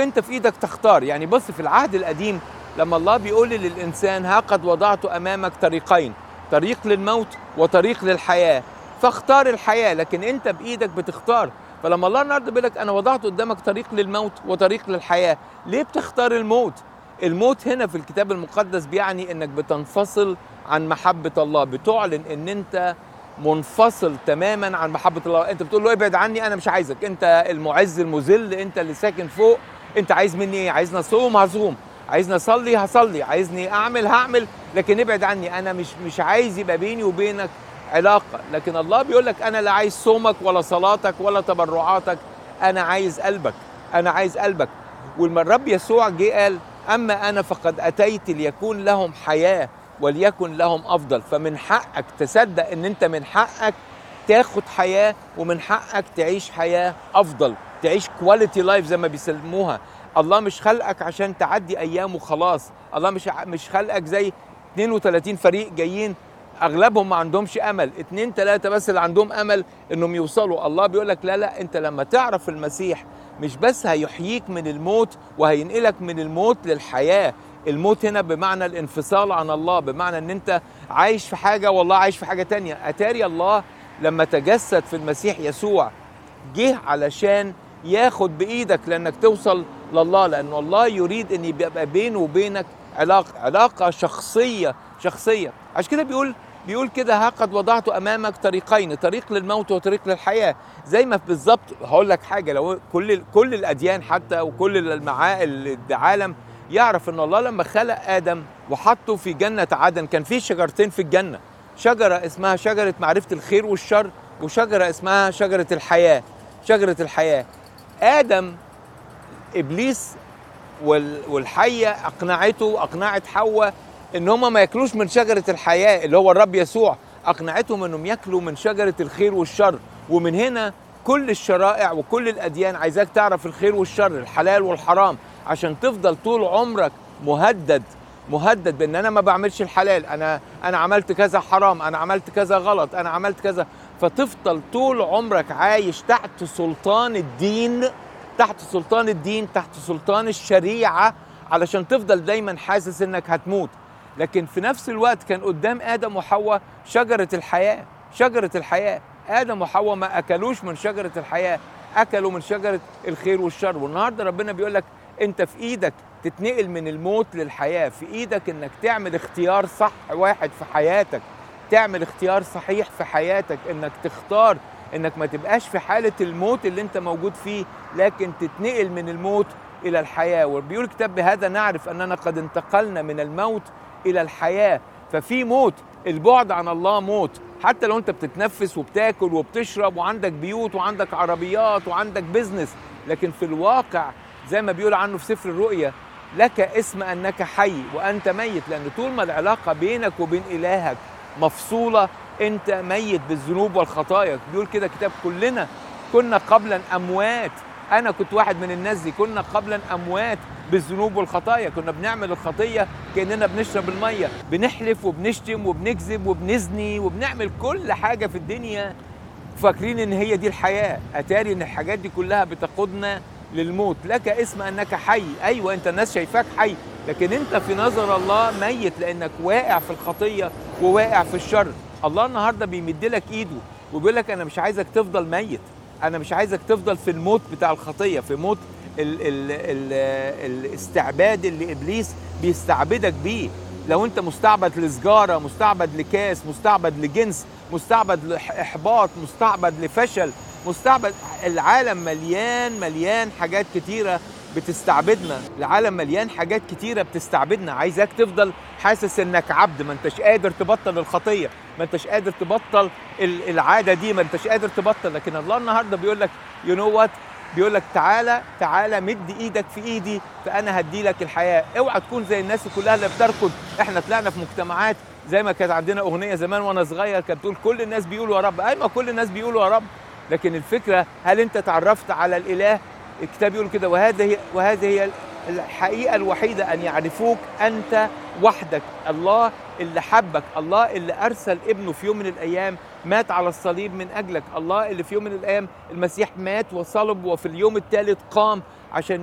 انت في ايدك تختار يعني بص في العهد القديم لما الله بيقول للانسان ها قد وضعت امامك طريقين طريق للموت وطريق للحياه فاختار الحياه لكن انت بايدك بتختار فلما الله النهارده بيقول لك انا وضعت قدامك طريق للموت وطريق للحياه ليه بتختار الموت الموت هنا في الكتاب المقدس بيعني انك بتنفصل عن محبه الله بتعلن ان انت منفصل تماما عن محبه الله انت بتقول له ابعد عني انا مش عايزك انت المعز المذل انت اللي ساكن فوق انت عايز مني ايه عايزني اصوم هصوم عايزني اصلي هصلي عايزني اعمل هعمل لكن ابعد عني انا مش مش عايز يبقى بيني وبينك علاقه لكن الله بيقول لك انا لا عايز صومك ولا صلاتك ولا تبرعاتك انا عايز قلبك انا عايز قلبك ولما الرب يسوع جه قال اما انا فقد اتيت ليكون لهم حياه وليكن لهم افضل فمن حقك تصدق ان انت من حقك تاخد حياه ومن حقك تعيش حياه افضل تعيش كواليتي لايف زي ما بيسموها الله مش خلقك عشان تعدي ايام وخلاص الله مش مش خلقك زي 32 فريق جايين اغلبهم ما عندهمش امل اتنين تلاتة بس اللي عندهم امل انهم يوصلوا الله بيقول لك لا لا انت لما تعرف المسيح مش بس هيحييك من الموت وهينقلك من الموت للحياه الموت هنا بمعنى الانفصال عن الله بمعنى ان انت عايش في حاجه والله عايش في حاجه تانية اتاري الله لما تجسد في المسيح يسوع جه علشان ياخد بايدك لانك توصل لله لان الله يريد ان يبقى بينه وبينك علاقه علاقه شخصيه شخصيه عشان كده بيقول بيقول كده ها قد وضعت امامك طريقين طريق للموت وطريق للحياه زي ما بالظبط هقول لك حاجه لو كل كل الاديان حتى وكل المعائل العالم يعرف ان الله لما خلق ادم وحطه في جنه عدن كان في شجرتين في الجنه شجره اسمها شجره معرفه الخير والشر وشجره اسمها شجره الحياه شجره الحياه ادم ابليس والحيه اقنعته اقنعت حواء ان هم ما ياكلوش من شجره الحياه اللي هو الرب يسوع اقنعتهم انهم ياكلوا من شجره الخير والشر ومن هنا كل الشرائع وكل الاديان عايزاك تعرف الخير والشر الحلال والحرام عشان تفضل طول عمرك مهدد مهدد بان انا ما بعملش الحلال انا انا عملت كذا حرام انا عملت كذا غلط انا عملت كذا فتفضل طول عمرك عايش تحت سلطان الدين تحت سلطان الدين تحت سلطان الشريعه علشان تفضل دايما حاسس انك هتموت لكن في نفس الوقت كان قدام ادم وحواء شجره الحياه شجره الحياه ادم وحواء ما اكلوش من شجره الحياه اكلوا من شجره الخير والشر والنهارده ربنا بيقول لك انت في ايدك تتنقل من الموت للحياه في ايدك انك تعمل اختيار صح واحد في حياتك تعمل اختيار صحيح في حياتك انك تختار انك ما تبقاش في حاله الموت اللي انت موجود فيه لكن تتنقل من الموت الى الحياه وبيقول الكتاب بهذا نعرف اننا قد انتقلنا من الموت الى الحياه ففي موت البعد عن الله موت حتى لو انت بتتنفس وبتاكل وبتشرب وعندك بيوت وعندك عربيات وعندك بيزنس لكن في الواقع زي ما بيقول عنه في سفر الرؤيا لك اسم انك حي وانت ميت لان طول ما العلاقه بينك وبين الهك مفصوله انت ميت بالذنوب والخطايا بيقول كده كتاب كلنا كنا قبلا اموات انا كنت واحد من الناس دي كنا قبلا اموات بالذنوب والخطايا كنا بنعمل الخطيه كاننا بنشرب الميه بنحلف وبنشتم وبنكذب وبنزني وبنعمل كل حاجه في الدنيا فاكرين ان هي دي الحياه اتاري ان الحاجات دي كلها بتقودنا للموت لك اسم انك حي ايوه انت الناس شايفاك حي لكن انت في نظر الله ميت لانك واقع في الخطيه وواقع في الشر الله النهارده بيمد لك ايده وبيقول لك انا مش عايزك تفضل ميت انا مش عايزك تفضل في الموت بتاع الخطيه في موت ال ال ال الاستعباد اللي ابليس بيستعبدك بيه لو انت مستعبد لسجاره مستعبد لكاس مستعبد لجنس مستعبد لاحباط مستعبد لفشل مستعبد العالم مليان مليان حاجات كتيره بتستعبدنا العالم مليان حاجات كتيره بتستعبدنا عايزك تفضل حاسس انك عبد ما انتش قادر تبطل الخطيه ما انتش قادر تبطل العاده دي ما انتش قادر تبطل لكن الله النهارده بيقول لك يو نو وات بيقول لك تعالى تعالى مد ايدك في ايدي فانا هدي لك الحياه اوعى تكون زي الناس كلها اللي بتركض احنا طلعنا في مجتمعات زي ما كانت عندنا اغنيه زمان وانا صغير كانت بتقول كل الناس بيقولوا يا رب ايوه كل الناس بيقولوا يا رب لكن الفكره هل انت تعرفت على الاله الكتاب يقول كده وهذه هي وهذه هي الحقيقه الوحيده ان يعرفوك انت وحدك الله اللي حبك الله اللي ارسل ابنه في يوم من الايام مات على الصليب من اجلك الله اللي في يوم من الايام المسيح مات وصلب وفي اليوم الثالث قام عشان